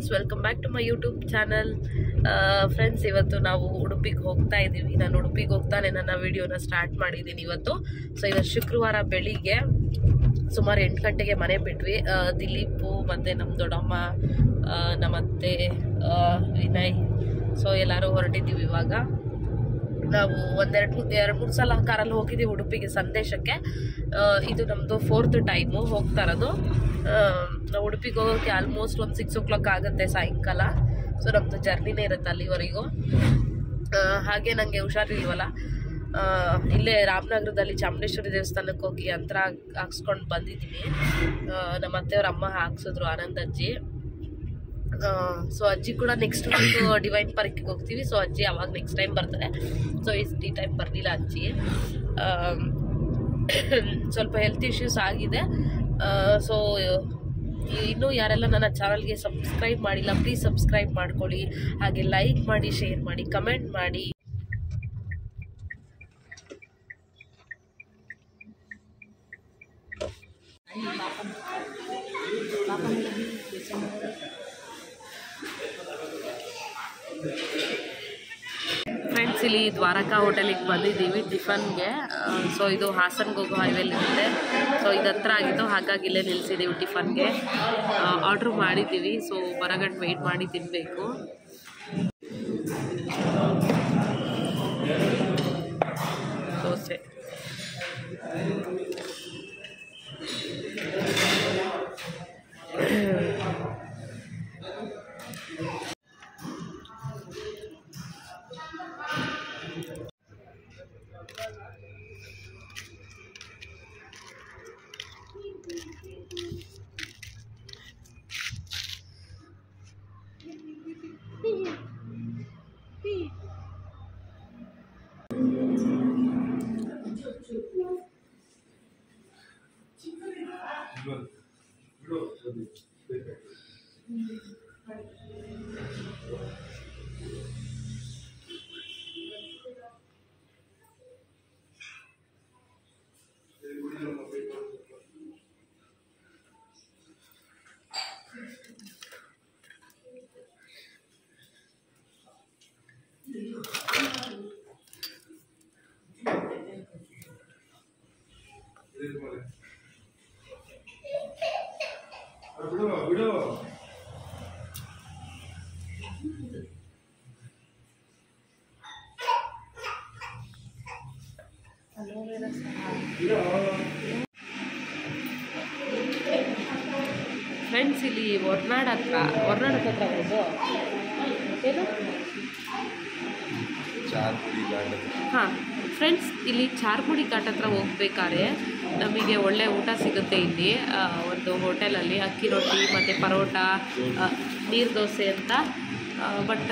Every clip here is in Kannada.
Friends welcome back to my YouTube channel friends ಇವತ್ತು ನಾವು ಉಡುಪಿಗೆ ಹೋಗ್ತಾ ಇದ್ದೀವಿ ನಾನು ಉಡುಪಿಗೆ ಹೋಗ್ತಾನೆ ನನ್ನ ವಿಡಿಯೋನ ಸ್ಟಾರ್ಟ್ ಮಾಡಿದ್ದೀನಿ ಇವತ್ತು ಸೊ ಇವತ್ತು ಶುಕ್ರವಾರ ಬೆಳಿಗ್ಗೆ ಸುಮಾರು ಎಂಟು ಗಂಟೆಗೆ ಮನೆ ಬಿಟ್ವಿ ಆ, ದಿಲೀಪು ಮತ್ತು ನಮ್ಮ ದೊಡ್ಡಮ್ಮ ಆ, ನಮ್ಮ ಅತ್ತೆ ಆ, ವಿನಯ್ ಸೊ ಎಲ್ಲರೂ ಹೊರಟಿದ್ದೀವಿ ಇವಾಗ ನಾವು ಒಂದೆರಡು ಮೂರು ಎರಡು ಮೂರು ಸಲ ಕಾರಲ್ಲಿ ಹೋಗಿದ್ದೀವಿ ಉಡುಪಿಗೆ ಸಂದೇಶಕ್ಕೆ ಆ, ಇದು ನಮ್ಮದು ಫೋರ್ತ್ ಟೈಮು ಹೋಗ್ತಾ ಇರೋದು ಆ, ನಾವು ಉಡುಪಿಗೆ ಹೋಗೋಕ್ಕೆ ಆಲ್ಮೋಸ್ಟ್ ಒಂದು ಸಿಕ್ಸ್ ಓ ಕ್ಲಾಕ್ ಆಗುತ್ತೆ ಸಾಯಂಕಾಲ ಸೊ ನಮ್ಮದು ಜರ್ನಿನೇ ಇರುತ್ತೆ ಅಲ್ಲಿವರೆಗೂ ಆ, ಹಾಗೆ ನನಗೆ ಹುಷಾರಿಲ್ವಲ್ಲ ಆ, ಇಲ್ಲೇ ರಾಮನಗರದಲ್ಲಿ ಚಾಮುಂಡೇಶ್ವರಿ ದೇವಸ್ಥಾನಕ್ಕೆ ಹೋಗಿ ಯಂತ್ರ ಹಾಕ್ಸ್ಕೊಂಡು ಬಂದಿದ್ದೀನಿ ಆ, ನಮ್ಮ ಅತ್ತೆಯವ್ರ ಅಮ್ಮ ಹಾಕ್ಸಿದ್ರು ಆನಂದ್ ಅಜ್ಜಿ ಸೊ ಅಜ್ಜಿ ಕೂಡ ನೆಕ್ಸ್ಟ್ ವೀಕ್ ಡಿವೈನ್ ಪಾರ್ಕಿಗೆ ಹೋಗ್ತೀವಿ ಸೊ ಅಜ್ಜಿ ಅವಾಗ ನೆಕ್ಸ್ಟ್ ಟೈಮ್ ಬರ್ತಾರೆ ಸೊ ಈ ಟೈಮ್ ಬರಲಿಲ್ಲ ಅಜ್ಜಿ ಆಮ್, ಸ್ವಲ್ಪ ಹೆಲ್ತ್ ಇಶ್ಯೂಸ್ ಆಗಿದೆ ಸೊ ಇನ್ನೂ ಯಾರೆಲ್ಲ ನನ್ನ ಚಾನಲ್ಗೆ ಸಬ್ಸ್ಕ್ರೈಬ್ ಮಾಡಿಲ್ಲ ಪ್ಲೀಸ್ ಸಬ್ಸ್ಕ್ರೈಬ್ ಮಾಡ್ಕೊಳ್ಳಿ ಹಾಗೆ ಲೈಕ್ ಮಾಡಿ ಶೇರ್ ಮಾಡಿ ಕಮೆಂಟ್ ಮಾಡಿ ಫ್ರೆಂಡ್ಸ್ ಇಲ್ಲಿ ದ್ವಾರಕಾ ಹೋಟೆಲಿಗೆ ಬಂದಿದ್ದೀವಿ ಟಿಫನ್ಗೆ ಸೊ ಇದು ಹಾಸನ್ಗೆ ಹೋಗೋ ಹೈವೇಲಿ ಇರುತ್ತೆ ಸೊ ಇದು ಹತ್ರ ಆಗಿತ್ತು ಹಾಗಾಗಿ ಇಲ್ಲೇ ನಿಲ್ಸಿದ್ದೀವಿ ಟಿಫನ್ಗೆ ಆರ್ಡ್ರ್ ಮಾಡಿದ್ದೀವಿ ಸೊ ಬರಗಂಟು ವೆಯ್ಟ್ ಮಾಡಿ ತಿನ್ನಬೇಕು ದೋಸೆ ಬಿಡು ಬಿಡು ಫ್ರೆಂಡ್ಸ್ ಇಲ್ಲಿ ಹೊರ್ನಾಡ್ ಹತ್ರ ಹೊರ್ನಾಡ್ ಹತ್ರ ಹೋಗು ಏನು ಚಾರ್ಪುಡಿ ಗಾರ್ಡನ್ ಹಾಂ ಫ್ರೆಂಡ್ಸ್ ಇಲ್ಲಿ ಚಾರ್ಮುಡಿ ಘಾಟ್ ಹತ್ರ ಹೋಗ್ಬೇಕಾದ್ರೆ ನಮಗೆ ಒಳ್ಳೆ ಊಟ ಸಿಗುತ್ತೆ ಇಲ್ಲಿ ಆ, ಒಂದು ಹೋಟೆಲಲ್ಲಿ ಅಕ್ಕಿ ರೊಟ್ಟಿ ಮತ್ತು ಪರೋಟ ಆ, ನೀರು ದೋಸೆ ಅಂತ ಬಟ್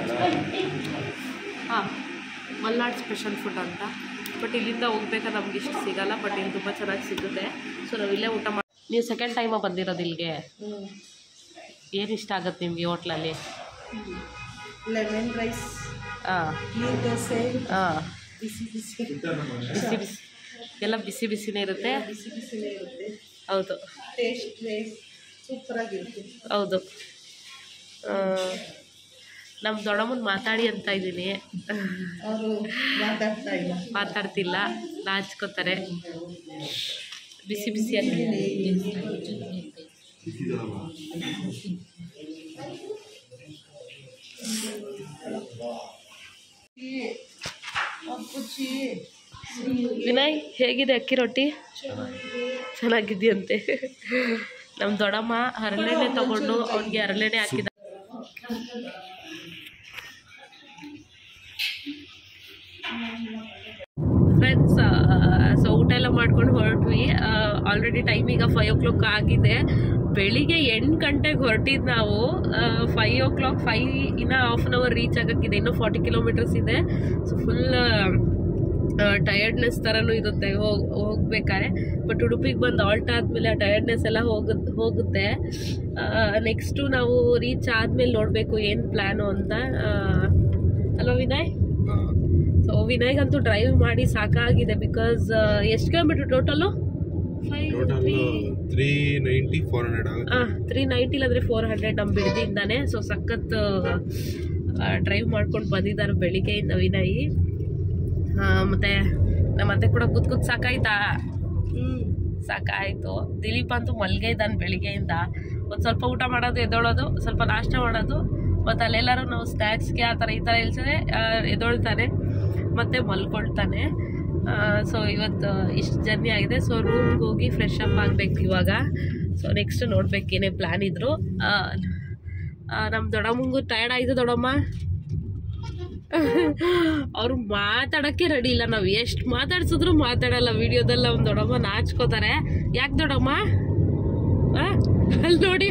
ಹಾಂ ಮಲ್ನಾಡ್ ಸ್ಪೆಷಲ್ ಫುಡ್ ಅಂತ ಬಟ್ ಇಲ್ಲಿಂದ ಹೋಗ್ಬೇಕಾದ್ರೆ ನಮ್ಗೆ ಇಷ್ಟು ಸಿಗಲ್ಲ ಬಟ್ ಇಲ್ಲಿ ತುಂಬ ಚೆನ್ನಾಗಿ ಸಿಗುತ್ತೆ ಸೊ ನಾವು ಇಲ್ಲೇ ಊಟ ಮಾಡಿ ನೀವು ಸೆಕೆಂಡ್ ಟೈಮ ಬಂದಿರೋದು ಇಲ್ಲಿಗೆ ಏನು ಇಷ್ಟ ಆಗುತ್ತೆ ನಿಮಗೆ ಹೋಟ್ಲಲ್ಲಿ ಲೆಮನ್ ರೈಸ್ ಹಾಂ ನೀರು ದೋಸೆ ಹಾಂ ಬಿಸಿ ಬಿಸಿ ಬಿಸಿ ಬಿಸಿ ಎಲ್ಲ ಬಿಸಿ ಬಿಸಿನೇ ಇರುತ್ತೆ ಬಿಸಿ ಬಿಸಿನೇ ಇರುತ್ತೆ ಹೌದು ಟೇಸ್ಟ್ ಸೂಪರಾಗಿರುತ್ತೆ ಹೌದು ನಮ್ಮ ದೊಡ್ಡಮ್ಮನ ಮಾತಾಡಿ ಅಂತ ಇದ್ದೀನಿ ಅವರು ಮಾತಾಡ್ತಾ ಇಲ್ಲ ಮಾತಾಡ್ತಿಲ್ಲ ನಾಚ್ಕೋತಾರೆ ಬಿಸಿ ಬಿಸಿಯಾಗಿ ಅಪ್ಪುಚ್ಚಿ ವಿನಯ್ ಹೇಗಿದೆ ಅಕ್ಕಿ ರೊಟ್ಟಿ ಚೆನ್ನಾಗಿದೆಯಂತೆ ನಮ್ಮ ದೊಡ್ಡಮ್ಮ ಹರಳೆಣ್ಣೆ ತಗೊಂಡು ಅವ್ನಿಗೆ ಹರಳೆಣ್ಣೆ ಹಾಕಿದ ಫ್ರೆಂಡ್ಸ್ ಸೊ ಊಟ ಎಲ್ಲ ಮಾಡ್ಕೊಂಡು ಹೊರಟ್ವಿ ಆಲ್ರೆಡಿ ಟೈಮ್ ಈಗ ಫೈವ್ ಓ ಕ್ಲಾಕ್ ಆಗಿದೆ ಬೆಳಿಗ್ಗೆ ಎಂಟು ಗಂಟೆಗೆ ಹೊರಟಿದ್ದು ನಾವು ಫೈವ್ ಓ ಕ್ಲಾಕ್ ಫೈವ್ ಇನ್ನು ಹಾಫ್ ಆನ್ ಅವರ್ ರೀಚ್ ಆಗೋಕ್ಕಿದೆ ಇನ್ನೂ ಫಾರ್ಟಿ ಕಿಲೋಮೀಟರ್ಸ್ ಇದೆ ಸೊ ಫುಲ್ ಟಯರ್ಡ್ನೆಸ್ ಥರನೂ ಇರುತ್ತೆ ಹೋಗ್ ಹೋಗ್ಬೇಕಾದ್ರೆ ಬಟ್ ಉಡುಪಿಗೆ ಬಂದು ಆಲ್ಟ್ ಆದಮೇಲೆ ಆ ಟಯರ್ಡ್ನೆಸ್ ಎಲ್ಲ ಹೋಗುತ್ತೆ ಹೋಗುತ್ತೆ ನೆಕ್ಸ್ಟು ನಾವು ರೀಚ್ ಆದಮೇಲೆ ನೋಡಬೇಕು ಏನು ಪ್ಲ್ಯಾನು ಅಂತ ಆ, ಅಲ್ವಾ ವಿನಯ್ ಸೊ ವಿನಯ್ಗಂತೂ ಡ್ರೈವ್ ಮಾಡಿ ಸಾಕಾಗಿದೆ ಬಿಕಾಸ್ ಎಷ್ಟು kilometre total five total three three ninety four hundred ಆಗುತ್ತೆ ತ್ರೀ ನೈಂಟಿ ಇಲ್ಲಾಂದರೆ ಫೋರ್ ಹಂಡ್ರೆಡ್ ನಮ್ಮ ಬಿಡದಿಂದಾನೆ ಸೊ ಸಖತ್ ಡ್ರೈವ್ ಮಾಡ್ಕೊಂಡು ಬಂದಿದ್ದಾರೆ ಬೆಳಿಗ್ಗೆಯಿಂದ ವಿನಯ್ ಆ, ಮತ್ತೆ ನಮ್ಮ ಅತ್ತೆ ಕೂಡ ಕೂತ್ ಕೂತ್ ಸಾಕಾಯ್ತಾ ಸಾಕಾಯ್ತು ದಿಲೀಪ್ ಅಂತೂ ಮಲ್ಗೆ ಇದ್ದಾನೆ ಬೆಳಿಗ್ಗೆಯಿಂದ ಒಂದು ಸ್ವಲ್ಪ ಊಟ ಮಾಡೋದು ಎದ್ದೊಳೋದು ಸ್ವಲ್ಪ ನಾಷ್ಟ ಮಾಡೋದು ಮತ್ತು ಅಲ್ಲೆಲ್ಲರೂ ನಾವು ಸ್ನ್ಯಾಕ್ಸ್ಗೆ ಆ ಥರ ಈ ಥರ ಇಲ್ಸದೆ ಎದ್ದೊಳ್ತಾನೆ ಮತ್ತೆ ಮಲ್ಕೊಳ್ತಾನೆ ಸೊ ಇವತ್ತು ಇಷ್ಟು ಜರ್ನಿ ಆಗಿದೆ ಸೊ ರೂಮ್ಗೆ ಹೋಗಿ ಫ್ರೆಶ್ ಅಪ್ ಆಗಬೇಕು ಇವಾಗ ಸೊ ನೆಕ್ಸ್ಟ್ ನೋಡ್ಬೇಕು ಏನೇ ಪ್ಲ್ಯಾನ್ ಇದ್ರು ನಮ್ಮ ದೊಡ್ಡಮ್ಮಂಗೂ ಟಯರ್ಡ್ ಆಯಿತು ದೊಡ್ಡಮ್ಮ ಅವ್ರು ಮಾತಾಡೋಕ್ಕೆ ರೆಡಿ ಇಲ್ಲ ನಾವು ಎಷ್ಟು ಮಾತಾಡ್ಸಿದ್ರು ಮಾತಾಡಲ್ಲ ವಿಡಿಯೋದಲ್ಲಿ ಅವ್ನು ದೊಡ್ಡಮ್ಮ ನಾಚ್ಕೋತಾರೆ ಯಾಕೆ ದೊಡ್ಡಮ್ಮ ಆ? ಅಲ್ಲಿ ನೋಡಿ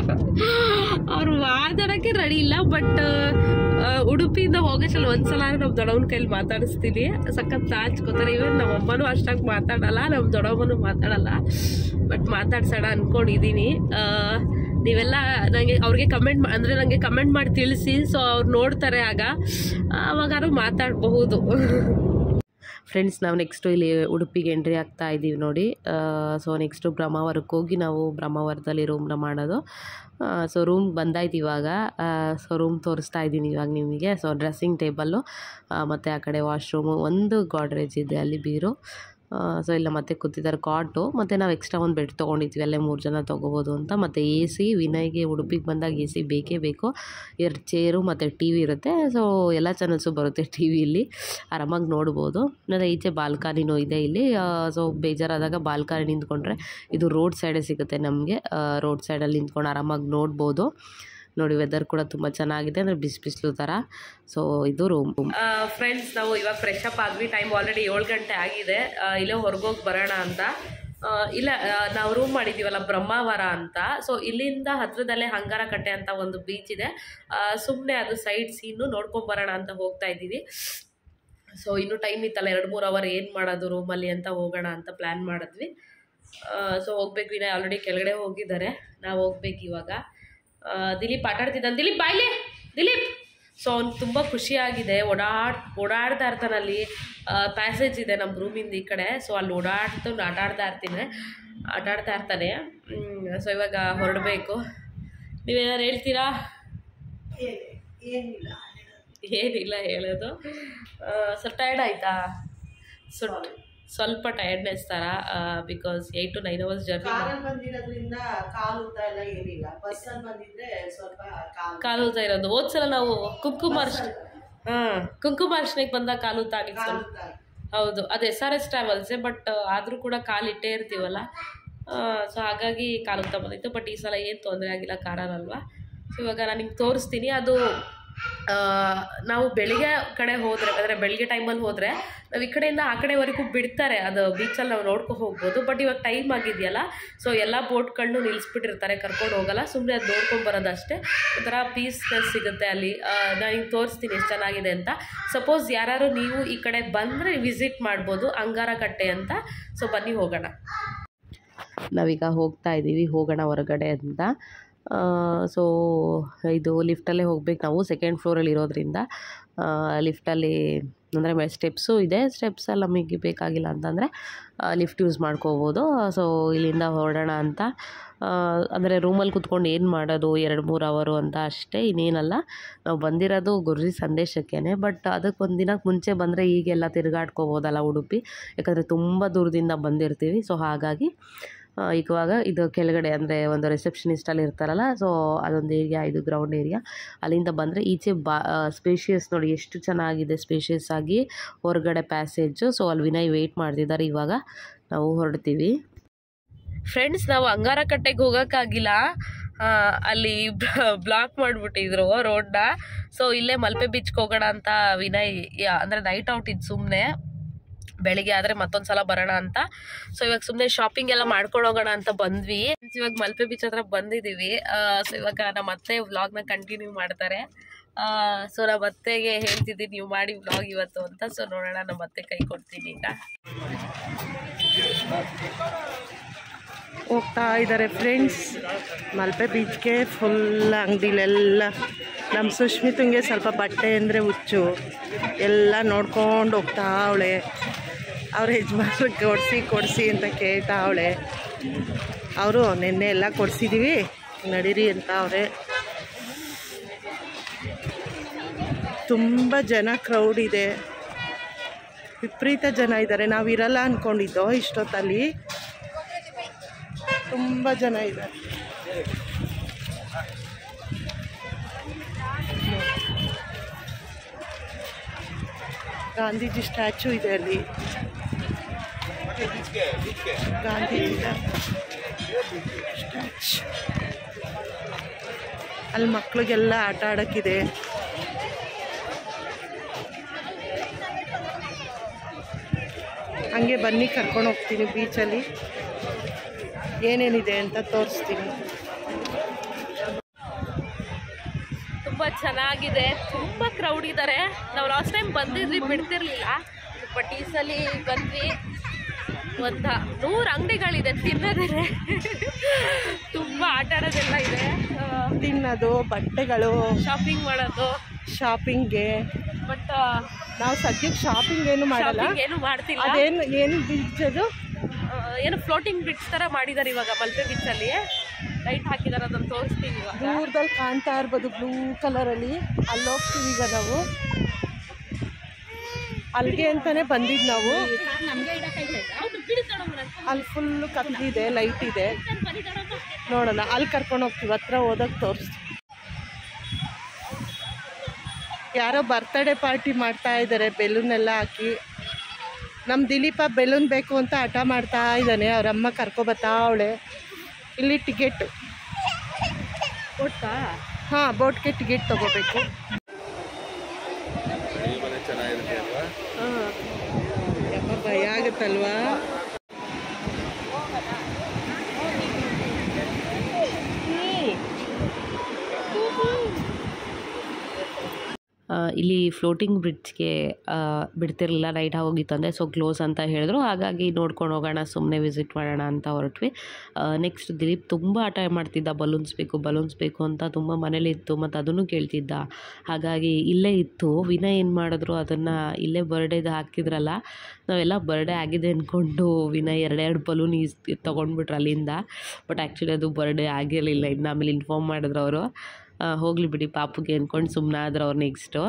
ಅವ್ರು ಮಾತಾಡೋಕ್ಕೆ ರೆಡಿ ಇಲ್ಲ ಬಟ್ ಉಡುಪಿಯಿಂದ ಹೋಗೋಸಲ ಒಂದ್ಸಲ ನಮ್ಮ ದೊಡ್ಡವನ ಕೈಲಿ ಮಾತಾಡಿಸ್ತೀನಿ ಸಖತ್ ನಾಚ್ಕೋತಾರೆ ಇವನ್ ನಮ್ಮ ಅಮ್ಮನೂ ಅಷ್ಟಾಗಿ ಮಾತಾಡಲ್ಲ ನಮ್ಮ ದೊಡ್ಡಮ್ಮನೂ ಮಾತಾಡಲ್ಲ ಬಟ್ ಮಾತಾಡ್ಸೋಣ ಅಂದ್ಕೊಂಡಿದ್ದೀನಿ ನೀವೆಲ್ಲ ನನಗೆ ಅವ್ರಿಗೆ ಕಮೆಂಟ್ ಅಂದರೆ ನನಗೆ ಕಮೆಂಟ್ ಮಾಡಿ ತಿಳಿಸಿ ಸೊ ಅವ್ರು ನೋಡ್ತಾರೆ ಆಗ ಅವಾಗಾರು ಮಾತಾಡಬಹುದು ಫ್ರೆಂಡ್ಸ್ ನಾವು ನೆಕ್ಸ್ಟು ಇಲ್ಲಿ ಉಡುಪಿಗೆ ಎಂಟ್ರಿ ಆಗ್ತಾ ಇದ್ದೀವಿ ನೋಡಿ ಸೊ ನೆಕ್ಸ್ಟು ಬ್ರಹ್ಮಾವರಕ್ಕೆ ಹೋಗಿ ನಾವು ಬ್ರಹ್ಮಾವರದಲ್ಲಿ ರೂಮ್ನ ಮಾಡೋದು ಸೊ ರೂಮ್ ಬಂದಾಯ್ತು ಇವಾಗ ಸೊ ರೂಮ್ ತೋರಿಸ್ತಾ ಇದ್ದೀನಿ ಇವಾಗ ನಿಮಗೆ ಸೊ ಡ್ರೆಸ್ಸಿಂಗ್ ಟೇಬಲ್ಲು ಮತ್ತು ಆ ಕಡೆ ವಾಶ್ರೂಮು ಒಂದು ಗಾಡ್ರೇಜ್ ಇದೆ ಅಲ್ಲಿ ಬೀರು ಸೊ ಇಲ್ಲ ಮತ್ತೆ ಕೂತಿದ್ದಾರೆ ಕಾಟು ಮತ್ತು ನಾವು ಎಕ್ಸ್ಟ್ರಾ ಒಂದು ಬೆಡ್ ತೊಗೊಂಡಿದ್ವಿ ಅಲ್ಲೇ ಮೂರು ಜನ ತೊಗೋಬೋದು ಅಂತ ಮತ್ತು ಎ ಸಿ ವಿನಯ್ಗೆ ಉಡುಪಿಗೆ ಬಂದಾಗ ಎ ಸಿ ಬೇಕೇ ಬೇಕು ಎರಡು ಚೇರು ಮತ್ತು ಟಿ ವಿ ಇರುತ್ತೆ ಸೊ ಎಲ್ಲ ಚಾನಲ್ಸು ಬರುತ್ತೆ ಟಿ ವಿಲಿ ಆರಾಮಾಗಿ ನೋಡ್ಬೋದು ಮತ್ತು ಈಚೆ ಬಾಲ್ಕನಿನೂ ಇದೆ ಇಲ್ಲಿ ಸೊ ಬೇಜಾರಾದಾಗ ಬಾಲ್ಕನಿ ನಿಂತ್ಕೊಂಡ್ರೆ ಇದು ರೋಡ್ ಸೈಡೇ ಸಿಗುತ್ತೆ ನಮಗೆ ರೋಡ್ ಸೈಡಲ್ಲಿ ನಿಂತ್ಕೊಂಡು ಆರಾಮಾಗಿ ನೋಡ್ಬೋದು ನೋಡಿ ವೆದರ್ ಕೂಡ ತುಂಬ ಚೆನ್ನಾಗಿದೆ ಅಂದರೆ ಬಿಸಿ ಬಿಸಿಲು ಥರ ಸೊ ಇದು ರೂಮ್ ಫ್ರೆಂಡ್ಸ್ ನಾವು ಇವಾಗ ಫ್ರೆಶ್ ಅಪ್ ಆದ್ವಿ ಟೈಮ್ ಆಲ್ರೆಡಿ ಏಳು ಗಂಟೆ ಆಗಿದೆ ಆ, ಇಲ್ಲೇ ಹೊರಗೋಗಿ ಬರೋಣ ಅಂತ ಆ, ಇಲ್ಲ ಆ, ನಾವು ರೂಮ್ ಮಾಡಿದ್ದೀವಲ್ಲ ಬ್ರಹ್ಮಾವರ ಅಂತ ಸೊ ಇಲ್ಲಿಂದ ಹತ್ರದಲ್ಲೇ ಹಂಗಾರ ಕಟ್ಟೆ ಅಂತ ಒಂದು ಬೀಚ್ ಇದೆ ಸುಮ್ಮನೆ ಅದು ಸೈಡ್ ಸೀನು ನೋಡ್ಕೊಂಡ್ ಬರೋಣ ಅಂತ ಹೋಗ್ತಾ ಇದ್ದೀವಿ ಸೊ ಇನ್ನೂ ಟೈಮ್ ಇತ್ತಲ್ಲ ಎರಡು ಮೂರು ಅವರ್ ಏನು ಮಾಡೋದು ರೂಮಲ್ಲಿ ಅಂತ ಹೋಗೋಣ ಅಂತ ಪ್ಲ್ಯಾನ್ ಮಾಡಿದ್ವಿ ಸೊ ಹೋಗ್ಬೇಕು ವಿನಯ್ ಆಲ್ರೆಡಿ ಕೆಳಗಡೆ ಹೋಗಿದ್ದಾರೆ ನಾವು ಹೋಗ್ಬೇಕು ಇವಾಗ ಆ, ದಿಲೀಪ್ ಆಟ ಆಡ್ತಿದ್ದಾನೆ ದಿಲೀಪ್ ಬಾಯ್ಲೆ ದಿಲೀಪ್ ಸೊ ಅವ್ನು ತುಂಬ ಖುಷಿಯಾಗಿದೆ ಓಡಾಡ್ ಓಡಾಡ್ತಾ ಇರ್ತಾನೆ ಅಲ್ಲಿ ಪ್ಯಾಸೇಜ್ ಇದೆ ನಮ್ಮ ರೂಮಿಂದ ಈ ಕಡೆ ಸೊ ಅಲ್ಲಿ ಓಡಾಡ್ತು ಆಟ ಆಡ್ತಾ ಇರ್ತೀನಿ ಆಟ ಆಡ್ತಾ ಇರ್ತಾನೆ ಸೊ ಇವಾಗ ಹೊರಡಬೇಕು ನೀವೇನಾರು ಹೇಳ್ತೀರಾ ಏನಿಲ್ಲ ಏನಿಲ್ಲ ಹೇಳೋದು ಆ, ಸ್ವಲ್ಪ ಟಯರ್ಡ್ ಆಯ್ತಾ ಸ್ವಲ್ಪ ಸ್ವಲ್ಪ ಟಯರ್ಡ್ನೆಸ್ ಥರ because eight to nine hours journey ಕಾರಲ್ಲಿ ಬಂದಿರೋದ್ರಿಂದ ಕಾಲು ಊತ ಎಲ್ಲ ಏನಿಲ್ಲ ಬಸ್ಸಲ್ಲಿ ಬಂದಿದ್ರೆ ಸ್ವಲ್ಪ ಕಾಲು ಕಾಲು ಊತ ಇರೋದು ಹೋದ್ಸಲ ನಾವು ಕುಂಕುಮಾರ್ಶ್ ಹಾಂ ಕುಂಕುಮಾರ್ಶನಿಗೆ ಬಂದಾಗ ಕಾಲು ಊತ ಆಗಿತ್ತು ಕಾಲು ಸ್ವಲ್ಪ. ಊತ ಹೌದು ಅದು ಎಸ್ ಆರ್ ಎಸ್ ಟ್ರಾವೆಲ್ಸೇ ಬಟ್ ಆದರೂ ಕೂಡ ಕಾಲು ಇಟ್ಟೇ ಇರ್ತೀವಲ್ಲ ಸೊ ಹಾಗಾಗಿ ಕಾಲು ಊತ ಬಂದಿತ್ತು ಬಟ್ ಈ ಸಲ ಏನು ತೊಂದರೆ ಆಗಿಲ್ಲ ಕಾರಲ್ಲಲ್ವಾ ಸೊ ಇವಾಗ ನಾನು ನಿಮ್ಗೆ ತೋರಿಸ್ತೀನಿ ಅದು ಆ, ನಾವು ಬೆಳಿಗ್ಗೆ ಕಡೆ ಹೋದರೆ ಅಂದರೆ ಬೆಳಿಗ್ಗೆ ಟೈಮಲ್ಲಿ ಹೋದರೆ ನಾವು ಈ ಕಡೆಯಿಂದ ಆ ಕಡೆವರೆಗೂ ಬಿಡ್ತಾರೆ ಅದು ಬೀಚಲ್ಲಿ ನಾವು ನೋಡ್ಕೊ ಹೋಗ್ಬೋದು ಬಟ್ ಇವಾಗ ಟೈಮ್ ಆಗಿದೆಯಲ್ಲ ಸೊ ಎಲ್ಲ ಬೋಟ್ಗಳನ್ನೂ ನಿಲ್ಲಿಸ್ಬಿಟ್ಟಿರ್ತಾರೆ ಕರ್ಕೊಂಡು ಹೋಗಲ್ಲ ಸುಮ್ಮನೆ ಅದು ನೋಡ್ಕೊಂಡು ಬರೋದಷ್ಟೇ ಒಂಥರ ಪೀಸ್ನೆಸ್ ಸಿಗುತ್ತೆ ಅಲ್ಲಿ ನಾನು ಹಿಂಗೆ ತೋರಿಸ್ತೀನಿ ಎಷ್ಟು ಚೆನ್ನಾಗಿದೆ ಅಂತ ಸಪೋಸ್ ಯಾರು ನೀವು ಈ ಕಡೆ ಬಂದರೆ ವಿಸಿಟ್ ಮಾಡ್ಬೋದು ಅಂಗಾರ ಕಟ್ಟೆ ಅಂತ ಸೊ ಬನ್ನಿ ಹೋಗೋಣ ನಾವೀಗ ಹೋಗ್ತಾ ಇದ್ದೀವಿ ಹೋಗೋಣ ಹೊರಗಡೆ ಅಂತ ಸೊ ಇದು ಲಿಫ್ಟಲ್ಲೇ ಹೋಗ್ಬೇಕು ನಾವು ಸೆಕೆಂಡ್ ಫ್ಲೋರಲ್ಲಿ ಇರೋದ್ರಿಂದ ಲಿಫ್ಟಲ್ಲಿ ಅಂದರೆ ಮೇ ಸ್ಟೆಪ್ಸು ಇದೆ ಸ್ಟೆಪ್ಸಲ್ಲಿ ನಮಗೆ ಬೇಕಾಗಿಲ್ಲ ಅಂತಂದರೆ ಲಿಫ್ಟ್ ಯೂಸ್ ಮಾಡ್ಕೋಬೋದು ಸೊ ಇಲ್ಲಿಂದ ಹೊರಡೋಣ ಅಂತ ಅಂದರೆ ರೂಮಲ್ಲಿ ಕುತ್ಕೊಂಡು ಏನು ಮಾಡೋದು ಎರಡು ಮೂರು ಅವರು ಅಂತ ಅಷ್ಟೇ ಇನ್ನೇನಲ್ಲ ನಾವು ಬಂದಿರೋದು ಗುರುಜಿ ಸಂದೇಶಕ್ಕೇ ಬಟ್ ಅದಕ್ಕೆ ಒಂದು ದಿನಕ್ಕೆ ಮುಂಚೆ ಬಂದರೆ ಈಗೆಲ್ಲ ತಿರುಗಾಡ್ಕೋಬೋದಲ್ಲ ಉಡುಪಿ ಯಾಕಂದರೆ ತುಂಬ ದೂರದಿಂದ ಬಂದಿರ್ತೀವಿ ಸೊ ಹಾಗಾಗಿ ಆ, ಇವಾಗ ಇದು ಕೆಳಗಡೆ ಅಂದರೆ ಒಂದು ರಿಸೆಪ್ಷನಿಸ್ಟಲ್ಲಿ ಇರ್ತಾರಲ್ಲ ಸೊ ಅದೊಂದು ಏರಿಯಾ ಇದು ಗ್ರೌಂಡ್ ಏರಿಯಾ ಅಲ್ಲಿಂದ ಬಂದರೆ ಈಚೆ ಬಾ ಸ್ಪೇಷಿಯಸ್ ನೋಡಿ ಎಷ್ಟು ಚೆನ್ನಾಗಿದೆ ಸ್ಪೇಷಿಯಸ್ ಆಗಿ ಹೊರಗಡೆ ಪ್ಯಾಸೇಜು ಸೊ ಅಲ್ಲಿ ವಿನಯ್ ವೆಯ್ಟ್ ಮಾಡ್ತಿದ್ದಾರೆ ಇವಾಗ ನಾವು ಹೊರಡ್ತೀವಿ ಫ್ರೆಂಡ್ಸ್ ನಾವು ಅಂಗಾರ ಕಟ್ಟೆಗೆ ಹೋಗೋಕ್ಕಾಗಿಲ್ಲ ಆ, ಅಲ್ಲಿ ಬ್ಲಾಕ್ ಮಾಡಿಬಿಟ್ಟಿದ್ರು ರೋಡ್ನ ಸೊ ಇಲ್ಲೇ ಮಲ್ಪೆ ಬೀಚ್ಗೆ ಹೋಗೋಣ ಅಂತ ವಿನಯ್ ಯಾ- ಅಂದರೆ ನೈಟ್ ಔಟ್ ಇದು ಸುಮ್ಮನೆ ಬೆಳಿಗ್ಗೆ ಆದರೆ ಮತ್ತೊಂದು ಸಲ ಬರೋಣ ಅಂತ ಸೊ ಇವಾಗ ಸುಮ್ಮನೆ ಶಾಪಿಂಗ್ ಎಲ್ಲ ಮಾಡ್ಕೊಂಡು ಹೋಗೋಣ ಅಂತ ಬಂದ್ವಿ ಇವಾಗ ಮಲ್ಪೆ ಬೀಚ್ ಹತ್ರ ಬಂದಿದ್ದೀವಿ ಸೊ ಇವಾಗ ನಮ್ಮ ಅತ್ತೆ ವ್ಲಾಗ್ನ ಕಂಟಿನ್ಯೂ ಮಾಡ್ತಾರೆ ಸೊ ನಮ್ಮ ಅತ್ತೆಗೆ ಹೇಳ್ತಿದ್ದೀನಿ ನೀವು ಮಾಡಿ ವ್ಲಾಗ್ ಇವತ್ತು ಅಂತ ಸೊ ನೋಡೋಣ ನಮ್ಮ ಅತ್ತೆ ಕೈ ಕೊಡ್ತೀನಿ ಈಗ ಹೋಗ್ತಾ ಇದ್ದಾರೆ ಫ್ರೆಂಡ್ಸ್ ಮಲ್ಪೆ ಬೀಚ್ಗೆ ಫುಲ್ ಅಂಗಡಿಲೆಲ್ಲ ನಮ್ಮ ಸುಷ್ಮಿತಂಗೆ ಸ್ವಲ್ಪ ಬಟ್ಟೆ ಅಂದರೆ ಹುಚ್ಚು ಎಲ್ಲ ನೋಡ್ಕೊಂಡು ಹೋಗ್ತಾ ಅವಳೆ ಅವ್ರ ಯಜಮಾನ್ರು ಕೊಡಿಸಿ ಕೊಡಿಸಿ ಅಂತ ಕೇಳ್ತಾ ಅವಳೆ ಅವರು ನಿನ್ನೆ ಎಲ್ಲ ಕೊಡಿಸಿದ್ದೀವಿ ನಡೀರಿ ಅಂತ ಅವರೇ ತುಂಬ ಜನ ಕ್ರೌಡ್ ಇದೆ ವಿಪರೀತ ಜನ ಇದ್ದಾರೆ ನಾವು ಇರಲ್ಲ ಅಂದ್ಕೊಂಡಿದ್ದೋ ಇಷ್ಟೊತ್ತಲ್ಲಿ ತುಂಬ ಜನ ಇದ್ದಾರೆ ಗಾಂಧೀಜಿ ಸ್ಟ್ಯಾಚು ಇದೆ ಅಲ್ಲಿ ಗಾಂಧೀಜಿ ಸ್ಟ್ಯಾಚು ಅಲ್ಲಿ ಮಕ್ಳಿಗೆಲ್ಲ ಆಟ ಆಡೋಕ್ಕಿದೆ ಹಂಗೆ ಬನ್ನಿ ಕರ್ಕೊಂಡು ಹೋಗ್ತೀನಿ ಬೀಚಲ್ಲಿ ಏನೇನಿದೆ ಅಂತ ತೋರಿಸ್ತೀನಿ ತುಂಬ ಚೆನ್ನಾಗಿದೆ ತುಂಬ ಕ್ರೌಡ್ ಇದ್ದಾರೆ ನಾವು ಲಾಸ್ಟ್ ಟೈಮ್ ಬಂದಿದ್ವಿ ಬಿಡ್ತಿರ್ಲಿಲ್ಲ ಬಟ್ ಈ ಸಲ ಬಂದ್ವಿ ಒಂದ ನೂರು ಅಂಗಡಿಗಳಿದೆ ತಿನ್ನೋದಿದೆ ತುಂಬ ಆಟ ಆಡೋದೆಲ್ಲ ಇದೆ ತಿನ್ನೋದು ಬಟ್ಟೆಗಳು ಶಾಪಿಂಗ್ ಮಾಡೋದು ಶಾಪಿಂಗ್ಗೆ ಬಟ್ ನಾವು ಸದ್ಯಕ್ಕೆ ಶಾಪಿಂಗ್ ಏನು ಮಾಡಲ್ಲ ಶಾಪಿಂಗ್ ಏನು ಮಾಡ್ತಿಲ್ಲ ಅದೇನು ಏನು ಬೀಚ್ ಅದು ಆ, ಏನು ಫ್ಲೋಟಿಂಗ್ ಬ್ರಿಡ್ಜ್ ಥರ ಮಾಡಿದ್ದಾರೆ ಇವಾಗ ಮಲ್ಪೆ ಬೀಚಲ್ಲಿ ಲೈಟ್ ಹಾಕಿದ್ದಾರೆ ಅದನ್ನು ತೋರಿಸ್ತೀವಿ ಇವಾಗ ದೂರದಲ್ಲಿ ಕಾಣ್ತಾ ಇರ್ಬೋದು ಬ್ಲೂ ಕಲರಲ್ಲಿ ಅಲ್ಲಿ ಹೋಗ್ತೀವಿ ಈಗ ನಾವು ಅಲ್ಲಿಗೆ ಅಂತಾನೆ ಬಂದಿದ್ದು ನಾವು ಅಲ್ಲಿ ಫುಲ್ಲು ಕತ್ಲಿದೆ ಲೈಟ್ ಇದೆ ನೋಡೋಣ ಅಲ್ಲಿ ಕರ್ಕೊಂಡು ಹೋಗ್ತೀವಿ ಹತ್ರ ಹೋದಾಗ ತೋರಿಸ್ತೀವಿ ಯಾರೋ ಬರ್ತ್ಡೇ ಪಾರ್ಟಿ ಮಾಡ್ತಾ ಇದ್ದಾರೆ ಬೆಲೂನ್ ಎಲ್ಲ ಹಾಕಿ ನಮ್ಮ ದಿಲೀಪ ಬೆಲೂನ್ ಬೇಕು ಅಂತ ಹಠ ಮಾಡ್ತಾ ಇದ್ದಾನೆ ಅವ್ರ ಅಮ್ಮ ಕರ್ಕೊಬತ್ತಾ ಅವಳೆ ಇಲ್ಲಿ ಟಿಕೆಟ್ ಕೊಡ್ತಾ ಹಾಂ ಬೋಟ್ಗೆ ಟಿಕೆಟ್ ತಗೋಬೇಕು ಚೆನ್ನಾಗಿರುತ್ತೆ ಅಲ್ವಾ ಯಪ್ಪ ಭಯ ಆಗುತ್ತಲ್ವಾ ಆ, ಇಲ್ಲಿ ಫ್ಲೋಟಿಂಗ್ ಬ್ರಿಡ್ಜ್ಗೆ ಬಿಡ್ತಿರ್ಲಿಲ್ಲ ನೈಟ್ ಆಗೋಗಿತ್ತು ಅಂದರೆ ಸೊ ಕ್ಲೋಸ್ ಅಂತ ಹೇಳಿದ್ರು ಹಾಗಾಗಿ ನೋಡ್ಕೊಂಡು ಹೋಗೋಣ ಸುಮ್ಮನೆ ವಿಸಿಟ್ ಮಾಡೋಣ ಅಂತ ಹೊರಟ್ವಿ ನೆಕ್ಸ್ಟ್ ದಿಲೀಪ್ ತುಂಬ ಆಟ ಮಾಡ್ತಿದ್ದ ಬಲೂನ್ಸ್ ಬೇಕು ಬಲೂನ್ಸ್ ಬೇಕು ಅಂತ ತುಂಬ ಮನೇಲಿ ಇತ್ತು ಮತ್ತು ಅದನ್ನು ಕೇಳ್ತಿದ್ದ ಹಾಗಾಗಿ ಇಲ್ಲೇ ಇತ್ತು ವಿನಯ್ ಏನು ಮಾಡಿದ್ರು ಅದನ್ನು ಇಲ್ಲೇ ಬರ್ಡೇದು ಹಾಕಿದ್ರಲ್ಲ ನಾವೆಲ್ಲ ಬರ್ಡೇ ಆಗಿದೆ ಅಂದ್ಕೊಂಡು ವಿನಯ್ ಎರಡೆರಡು ಬಲೂನ್ ಈಸ್ ತೊಗೊಂಡ್ಬಿಟ್ರು ಅಲ್ಲಿಂದ ಬಟ್ ಆ್ಯಕ್ಚುಲಿ ಅದು ಬರ್ಡೇ ಆಗಿರಲಿಲ್ಲ ಇನ್ನು ಆಮೇಲೆ ಇನ್ಫಾರ್ಮ್ ಮಾಡಿದ್ರು ಅವರು ಹೋಗಲಿ ಬಿಡಿ ಪಾಪುಗೆ ಅಂದ್ಕೊಂಡು ಸುಮ್ಮನಾದ್ರು ಅವ್ರು ನೆಕ್ಸ್ಟು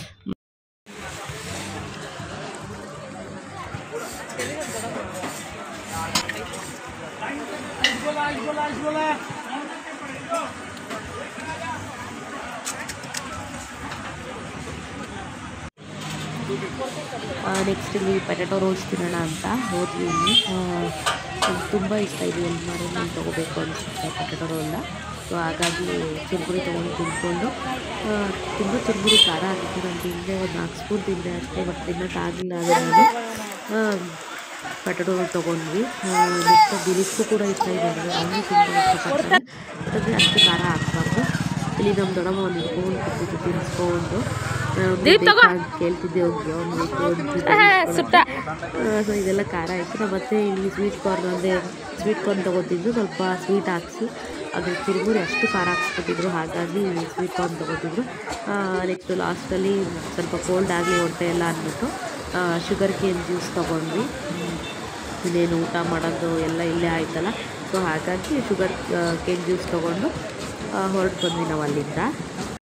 ನೆಕ್ಸ್ಟ್ ಇಲ್ಲಿ ಪೊಟ್ಯಾಟೊ ರೋಲ್ಸ್ ತಿನ್ನೋಣ ಅಂತ ಹೋದ್ವಿ ಇಲ್ಲಿ ನಂಗೆ ತುಂಬ ಇಷ್ಟ ಇದೆ ಎಲ್ಲಿ ಮಾಡಿ ನಾನು ತೊಗೋಬೇಕು ಅನಿಸುತ್ತೆ ಪೊಟ್ಯಾಟೊ ರೋಲ್ನ ಸೊ ಹಾಗಾಗಿ ಚುರುಮುರಿ ತೊಗೊಂಡು ತಿಂದ್ಕೊಂಡು ತುಂಬ ಚುರುಮುರಿ ಖಾರ ಆಗಿತ್ತು ನಾನು ತಿಂದೆ ಒಂದು ನಾಲ್ಕು ಸ್ಪೂನ್ ತಿಂದೆ ಅಷ್ಟೇ ಬಟ್ ತಿನ್ನೋಕ್ಕಾಗಲಿಲ್ಲ ಆದರೆ ನಾನು ಪೊಟ್ಯಾಟೊ ರೋಲ್ ತೊಗೊಂಡ್ವಿ ನೆಕ್ಸ್ಟ್ ದಿಲೀಪ್ಗೂ ಕೂಡ ಇಷ್ಟ ಇದೆ ಅಂದರೆ ಅವನು ತುಂಬ ಇಷ್ಟಪಡ್ತಾನೆ ಯಾಕಂದರೆ ಅಷ್ಟು ಖಾರ ಹಾಕ್ಬಾರ್ದು ಇಲ್ಲಿ ನಮ್ಮ ದೊಡ್ಡಮ್ಮ ಒಂದು ಇಟ್ಕೊಂಡು ಕೂತಿದ್ದು ತಿನ್ಸ್ಕೊಂಡು ಕೇಳ್ತಿದ್ದೆ ಹೋಗಿ ಅವ್ನು ಬೇಕು ಸೊ ಇದೆಲ್ಲ ಖಾರ ಆಯಿತು ನಾವು ಮತ್ತೆ ಇಲ್ಲಿ ಸ್ವೀಟ್ ಕಾರ್ನ್ ಅಂದರೆ ಸ್ವೀಟ್ ಕಾರ್ನ್ ತೊಗೋತಿದ್ದು ಸ್ವಲ್ಪ ಸ್ವೀಟ್ ಹಾಕ್ಸಿ ಅದ್ರ ತಿರುಗುರಿ ಅಷ್ಟು ಖಾರ ಹಾಕ್ಸ್ಕೊತಿದ್ರು ಹಾಗಾಗಿ ಸ್ವೀಟ್ ಕಾರ್ನ್ ತೊಗೋತಿದ್ರು ನೆಕ್ಸ್ಟ್ ಲಾಸ್ಟಲ್ಲಿ ಸ್ವಲ್ಪ ಕೋಲ್ಡ್ ಆಗಲಿ ಹೊಟ್ಟೆ ಎಲ್ಲ ಅಂದ್ಬಿಟ್ಟು ಶುಗರ್ ಕೇನ್ ಜ್ಯೂಸ್ ತೊಗೊಂಡ್ವಿ ಹ್ಮ್. ಇನ್ನೇನು ಊಟ ಮಾಡೋದು ಎಲ್ಲ ಇಲ್ಲೇ ಆಯ್ತಲ್ಲ ಸೊ ಹಾಗಾಗಿ ಶುಗರ್ ಕೇನ್ ಜ್ಯೂಸ್ ತೊಗೊಂಡು ಹೊರಟು ಬಂದ್ವಿ ನಾವು ಅಲ್ಲಿಂದ